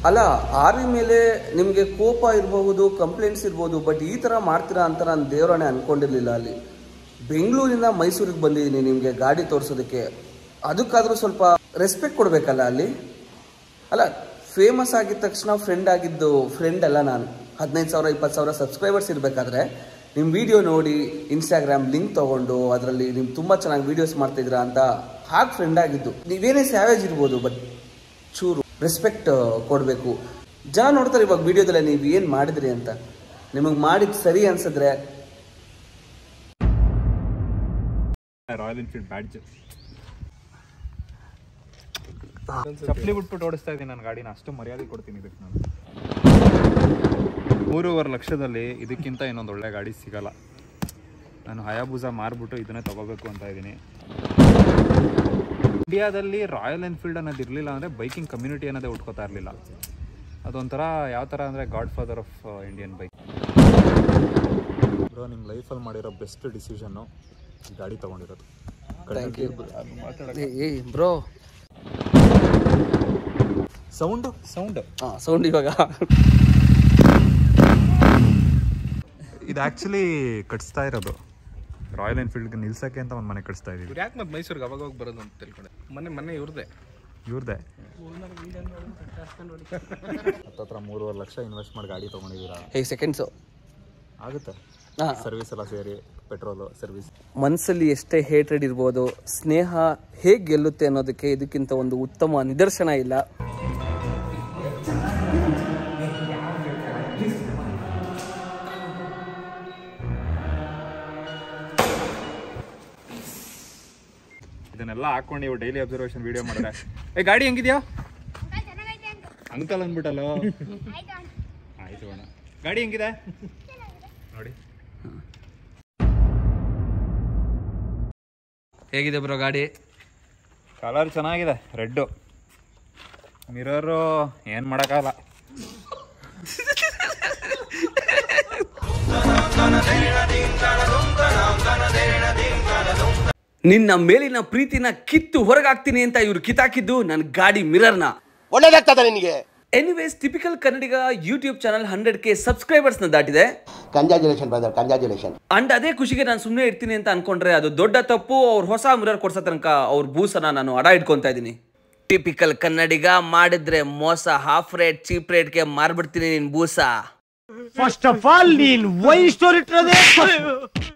ಅಲ್ಲ ಆರ್ಮಿ ಮೇಲೆ ನಿಮಗೆ ಕೋಪ ಇರಬಹುದು ಕಂಪ್ಲೇಂಟ್ಸ್ ಇರ್ಬೋದು ಬಟ್ ಈ ಥರ ಮಾಡ್ತೀರಾ ಅಂತ ನಾನು ದೇವರಾಣೆ ಅನ್ಕೊಂಡಿರ್ಲಿಲ್ಲ ಅಲ್ಲಿ ಬೆಂಗಳೂರಿಂದ ಮೈಸೂರಿಗೆ ಬಂದಿದ್ದೀನಿ ನಿಮಗೆ ಗಾಡಿ ತೋರಿಸೋದಕ್ಕೆ ಅದಕ್ಕಾದರೂ ಸ್ವಲ್ಪ ರೆಸ್ಪೆಕ್ಟ್ ಕೊಡಬೇಕಲ್ಲ ಅಲ್ಲಿ ಅಲ್ಲ ಫೇಮಸ್ ಆಗಿದ ತಕ್ಷಣ ಫ್ರೆಂಡ್ ಆಗಿದ್ದು ಫ್ರೆಂಡ್ ಅಲ್ಲ ನಾನು ಹದಿನೈದು ಸಾವಿರ ಇಪ್ಪತ್ತು ಸಾವಿರ ಸಬ್ಸ್ಕ್ರೈಬರ್ಸ್ ಇರಬೇಕಾದ್ರೆ ನಿಮ್ಮ ವಿಡಿಯೋ ನೋಡಿ ಇನ್ಸ್ಟಾಗ್ರಾಮ್ ಲಿಂಕ್ ತೊಗೊಂಡು ಅದರಲ್ಲಿ ನೀವು ತುಂಬ ಚೆನ್ನಾಗಿ ವೀಡಿಯೋಸ್ ಮಾಡ್ತಿದ್ದೀರಾ ಅಂತ ಹಾಗೆ ಫ್ರೆಂಡ್ ಆಗಿದ್ದು ನೀವೇನೇ ಸ್ಯಾವೇಜ್ ಇರ್ಬೋದು ಬಟ್ ಚೂರು ರೆಸ್ಪೆಕ್ಟ್ ಕೊಡಬೇಕು ಜನ ನೋಡ್ತಾರೆ ಇವಾಗ ವಿಡಿಯೋದಲ್ಲೇ ನೀವು ಏನು ಮಾಡಿದ್ರಿ ಅಂತ ನಿಮಗೆ ಮಾಡಿದ್ದು ಸರಿ ಅನ್ಸಿದ್ರೆ ರಾಯಲ್ ಎನ್ಫೀಲ್ಡ್ ಬ್ಯಾಡ್ಜ್ ಚಪ್ಪಲಿ ಬಿಟ್ಬಿಟ್ಟು ಓಡಿಸ್ತಾ ಇದ್ದೀನಿ ನನ್ನ ಗಾಡಿನ ಅಷ್ಟು ಮರ್ಯಾದೆ ಕೊಡ್ತೀನಿ ಇದಕ್ಕೆ ನಾನು ಮೂರುವರೆ ಲಕ್ಷದಲ್ಲಿ ಇದಕ್ಕಿಂತ ಇನ್ನೊಂದು ಒಳ್ಳೆ ಗಾಡಿ ಸಿಗಲ್ಲ ನಾನು ಹಯಾಬುಜಾ ಮಾರ್ಬಿಟ್ಟು ಇದನ್ನೇ ತಗೋಬೇಕು ಅಂತ ಇದ್ದೀನಿ ಇಂಡಿಯಾದಲ್ಲಿ ರಾಯಲ್ ಎನ್ಫೀಲ್ಡ್ ಅನ್ನೋದು ಇರಲಿಲ್ಲ ಅಂದರೆ ಬೈಕಿಂಗ್ ಕಮ್ಯುನಿಟಿ ಅನ್ನೋದೇ ಉಟ್ಕೋತಾ ಇರಲಿಲ್ಲ ಅದೊಂಥರ ಯಾವ ಥರ ಅಂದರೆ godfather of Indian bike bro ನಿಮ್ಮ ಲೈಫಲ್ಲಿ ಮಾಡಿರೋ ಬೆಸ್ಟ್ ಡಿಸಿಷನ್ನು ಗಾಡಿ ತೊಗೊಂಡಿರೋದು ಥ್ಯಾಂಕ್ ಯು ಏ ಬ್ರೋ ಸೌಂಡು ಸೌಂಡ್ ಹಾಂ ಸೌಂಡ್ ಇವಾಗ ಇದು ಆ್ಯಕ್ಚುಲಿ ಕಟ್ಸ್ತಾ ಇರೋದು ರಾಯಲ್ ಎನ್ಫೀಲ್ಡ್ಗೆ ನಿಲ್ಸಕ್ಕೆ ಅಂತ ಒಂದು ಮನೆ ಕಟ್ಸ್ತಾ ಇದೀವಿ ಇವ್ರು ಯಾಕೆ ಮತ್ತೆ ಮೈಸೂರಿಗೆ ಅವಾಗ ಹೋಗಿ ಬರೋದು ಅಂತ ತಿಳ್ಕೊಂಡೆ ಮೊನ್ನೆ ಮೊನ್ನೆ ಇವ್ರದ್ದೇ ಇವ್ರದ್ದೇ ಹತ್ತತ್ರ ಮೂರುವರೆ ಲಕ್ಷ ಇನ್ವೆಸ್ಟ್ ಮಾಡಿ ಗಾಡಿ ತೊಗೊಂಡಿದ್ದೀರಾ ಹೇ ಸೆಕೆಂಡ್ಸು ಆಗುತ್ತೆ ಹಾಂ ಸರ್ವಿಸ್ ಎಲ್ಲ ಸೇರಿ ಪೆಟ್ರೋಲು ಸರ್ವಿಸ್ ಮನಸ್ಸಲ್ಲಿ ಎಷ್ಟೇ ಹೇಟ್ರೆಡ್ ಇರ್ಬೋದು ಸ್ನೇಹ ಹೇಗೆ ಗೆಲ್ಲುತ್ತೆ ಅನ್ನೋದಕ್ಕೆ ಇದಕ್ಕಿಂತ ಒಂದು ಉತ್ತಮ ನಿದರ್ಶನ ಇಲ್ಲ ಇದನ್ನೆಲ್ಲ ಹಾಕೊಂಡು ನೀವು ಡೈಲಿ ಅಬ್ಸರ್ವೇಷನ್ ವಿಡಿಯೋ ಮಾಡಿದ್ರೆ ಏ ಗಾಡಿ ಹೆಂಗಿದ್ಯಾ ಅಂಕಲ್ ಅಂದ್ಬಿಟ್ಟಲ್ಲೋ ಆಯ್ತು ಅಣ್ಣ ಗಾಡಿ ಹೆಂಗಿದೆ ನೋಡಿ ಹೇಗಿದೆ ಬ್ರೋ ಗಾಡಿ ಕಲರ್ ಚೆನ್ನಾಗಿದೆ ರೆಡ್ಡು ಮಿರರು ಏನು ಮಾಡೋಕ್ಕಾಗಲ್ಲ ನಿನ್ನ ಮೇಲಿನ ಪ್ರೀತಿನ ಕಿತ್ತು ಹೊರಗಾಕ್ತೀನಿ ಅಂತ ಇವ್ರು ಕಿತ್ತಾಕಿದ್ದು ನನ್ನ ಗಾಡಿ ಮಿರರ್ನ ಒಳ್ಳೇದಾಗ್ತದ ನಿನಗೆ anyways typical Kannadiga YouTube channel hundred K ಸಬ್ಸ್ಕ್ರೈಬರ್ಸ್ನ ದಾಟಿದೆ ಕಂಜಾಜುಲೇಷನ್ ಬ್ರದರ್ ಕಂಜಾಜುಲೇಷನ್ ಅಂಡ್ ಅದೇ ಖುಷಿಗೆ ನಾನು ಸುಮ್ಮನೆ ಇರ್ತೀನಿ ಅಂತ ಅನ್ಕೊಂಡ್ರೆ ಅದು ದೊಡ್ಡ ತಪ್ಪು ಅವ್ರ ಹೊಸ ಮಿರರ್ ಕೊಡ್ಸೋ ತನಕ ಅವ್ರ ಬೂಸನ ನಾನು ಅಡ ಇಟ್ಕೊಂತಾ ಇದ್ದೀನಿ ಟಿಪಿಕಲ್ ಕನ್ನಡಿಗ ಮಾಡಿದ್ರೆ ಮೋಸ ಹಾಫ್ ರೇಟ್ ಚೀಪ್ ರೇಟ್ಗೆ ಮಾರ್ಬಿಡ್ತೀನಿ ನಿನ್ ಬೂಸ ಫಸ್ಟ್ ಆಫ್ ಆಲ್ ನೀನ್ ವೈ ಸ್ಟೋರಿ ಇಟ್ಟಿರೋದೇ